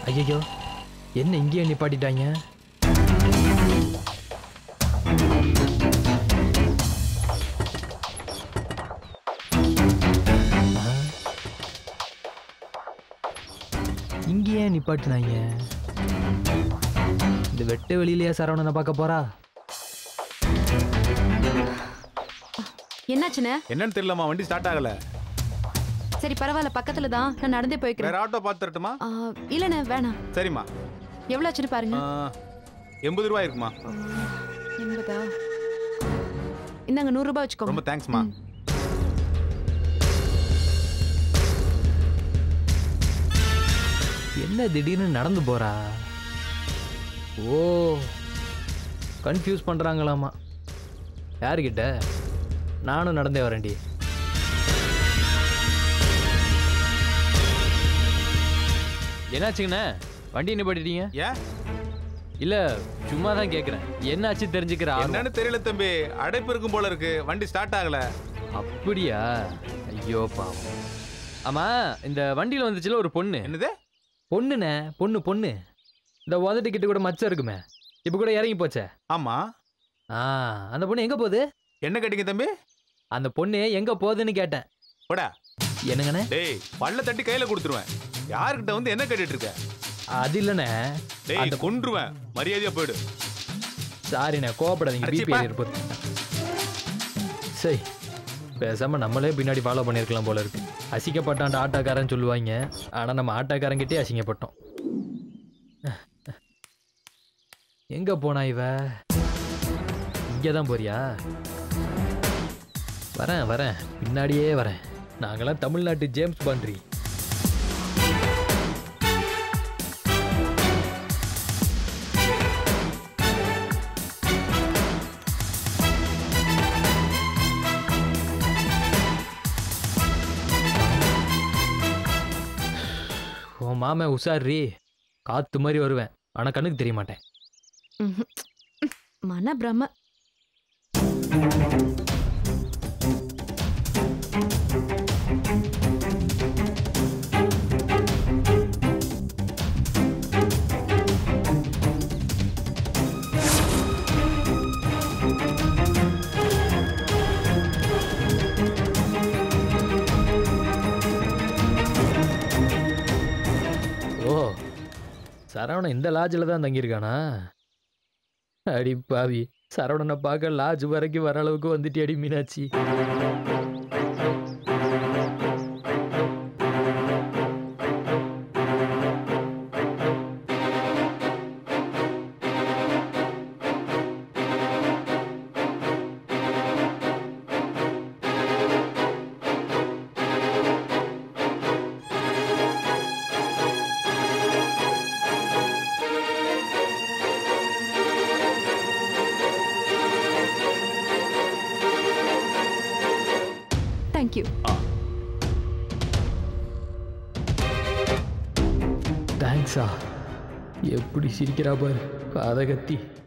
ஐயோ என்ன இங்கேயே நிப்பாட்டிட்டாங்க ஆ. இங்கேயே நிப்பாட்டினாங்க இந்த வெட்ட வெளியிலயா சரவணனை பார்க்க போறா என்னாச்சுண்ணே என்னன்னு தெரியலம்மா வண்டி ஸ்டார்ட் ஆகல சரி பரவாயில்ல பக்கத்துல தான் நான் நடந்தே போய்க்கிறேன் வேற ஆட்டோ பார்த்து தரட்டுமா ஆ, இல்லண்ணே வேணாம் சரிம்மா எவ்வளவு ஆச்சுன்னு பாருங்க ஆ, எண்பது ரூபாய் இருக்குமா ஆ, எண்பதா இந்தாங்க நூறு ரூபாய் வச்சுக்கோங்க ரொம்ப தேங்க்ஸ்மா ம். என்ன திடீர்னு நடந்து போறா ஓ கன்ஃபியூஸ் பண்றாங்களாமா யாருக்கிட்ட நானும் நடந்தே வரேன்டி என்னாச்சுங்கண்ணே வண்டி நிப்பாட்டிட்டீங்க ஏன் இல்ல சும்மா தான் கேக்குறேன் என்னாச்சு தெரிஞ்சுக்கிற ஆர்வம். என்னன்னு தெரியல தம்பி அடைப்பு இருக்கும் போல இருக்கு வண்டி ஸ்டார்ட் ஆகல அப்படியா ஐயோ பாவம் ஆமா இந்த வண்டியில வந்துச்சுல ஒரு பொண்ணு என்னது பொண்ணுண்ணே பொண்ணு பொண்ணு இந்த உதட்டு கிட்ட கூட மச்சம் இருக்குமே இப்ப கூட இறங்கி போச்சே ஆமா ஆ அந்த பொண்ணு எங்க போகுது என்ன கேட்டீங்க தம்பி அந்த பொண்ணு எங்க போகுதுன்னு கேட்டேன் போடா என்னங்கண்ணே டேய் பல்ல தட்டி கையில கொடுத்துருவேன் யாருக்கிட்ட வந்து என்ன கேட்டுட்டு இருக்க அது இல்லைண்ணே டேய் கொன்றுவேன் மரியாதையா போயிடு சாரிண்ணே கோவப்படாதீங்க அடிச்சி பிபி பா. இருப்பது சரி பேசாம நம்மளே பின்னாடி ஃபாலோ பண்ணியிருக்கலாம் போல இருக்கு அசிக்கப்பட்டான் ஆட்டாக்காரன் சொல்லுவாங்க ஆனா நம்ம ஆட்டாக்காரங்கிட்டே அசிங்கப்பட்டோம் எங்க போனா இவ இங்கே தான் போறியா வரேன் வரேன் பின்னாடியே வரேன் நாங்களாம் தமிழ்நாட்டு ஜேம்ஸ் பாண்ட்ரி உன் மாமன் உஷாரி காத்து மாதிரி வருவேன் ஆனா கண்ணுக்கு தெரிய மாட்டேன் ம்ஹும். மன பிரம ஓ சரவணன் இந்த லாட்ஜில் தான் தங்கியிருக்கானா அடி பாவி சரவணனை பார்க்க லாட்ஜ் வரைக்கும் வர அளவுக்கு வந்துட்டு அடி மீனாட்சி தேங்க்யூ தேங்க்ஸா எப்படி சிரிக்கிறா பாரு காதை கத்தி